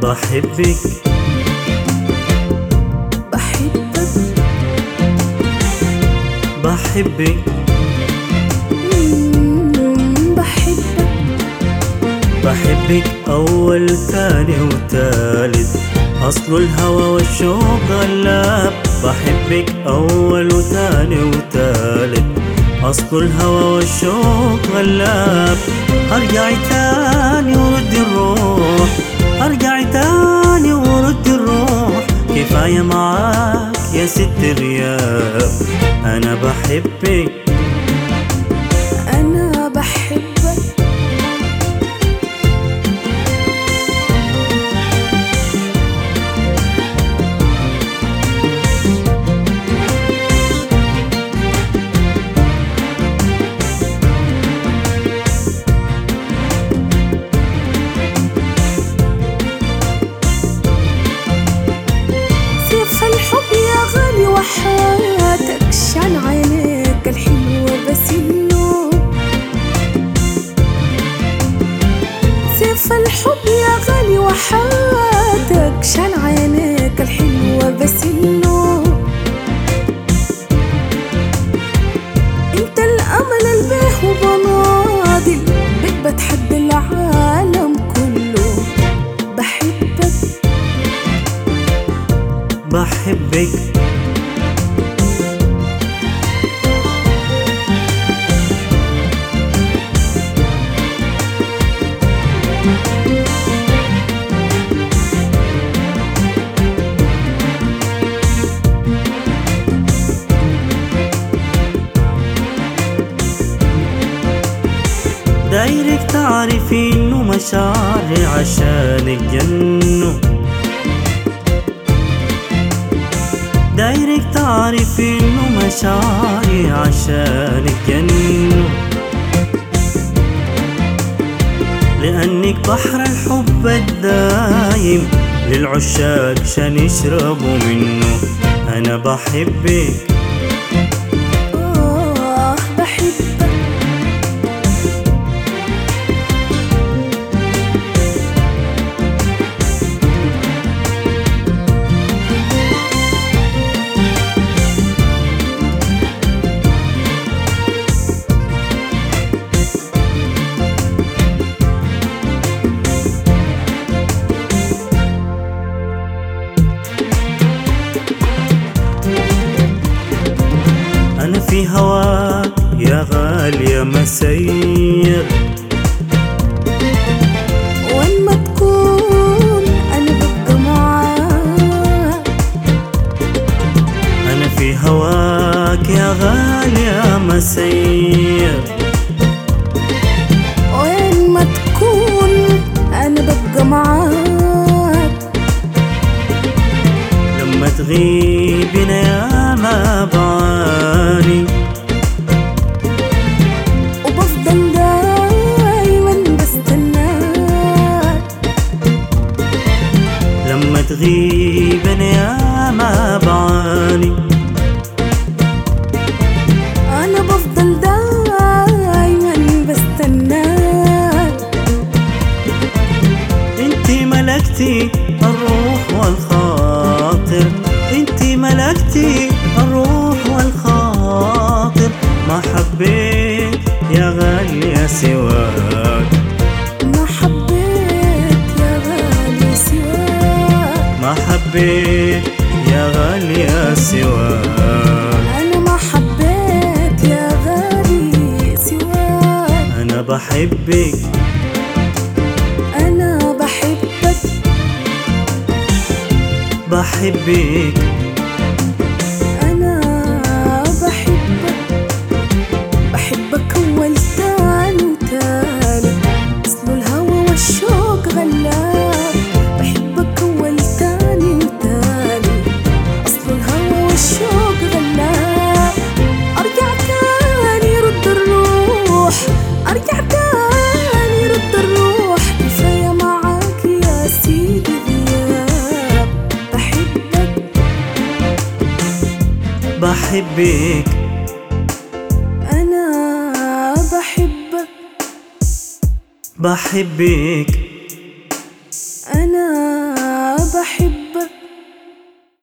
بحبك بحبك بحبك مم، بحبك بحبك أول ثاني وثالث أصل الهوى والشوق غلاب بحبك أول وثاني وثالث أصل الهوى والشوق غلاب أرجع تاني ورد الروح أرجع تاني ورد الروح كفاية معاك يا ست الرياب أنا بحبك أنا بحبك سيف الحب يا غالي وحياتك شان عينيك الحلوة بس النور سيف الحب يا غالي وحياتك شان عينيك الحلوة بس النور انت الامل البيه وبناضل بك بتحدى العالم كله بحبك بحبك دايرك تعرفي انه مشاعري عشانك جنوا دايرك تعرفي انه مشاعري عشانك جنوا لانك بحر الحب الدايم للعشاق شان يشربوا منه انا بحبك آه بحبك انا في هواك يا غالية مسير وين ما تكون أنا ببقى معاك انا في هواك يا غالية مسير وين ما تكون أنا ببقى معاك لما تغيبنا يا ما بعاني وبفضل دايما بستناك لما تغيبنا يا ما بعاني أنا بفضل دايما بستناك انتي ملكتي الروح والخاطر انتي ملكتي الروح والخاطر ما حبيت يا غالية سواك ما حبيت يا غالي سواك ما حبيت يا غالية سواك أنا ما حبيت يا غالي سواك أنا بحبك أنا بحبك بحبك أنا بحبك بحبك أول تاني وتالت أصل الهوى والشوق غلاب بحبك أول تاني وتالت أصل الهوى والشوق غلاب أرجع تاني رد الروح أرجع تاني رد الروح كفاية معاك يا سيدي غياب بحبك بحبك أنا بحبك بحبك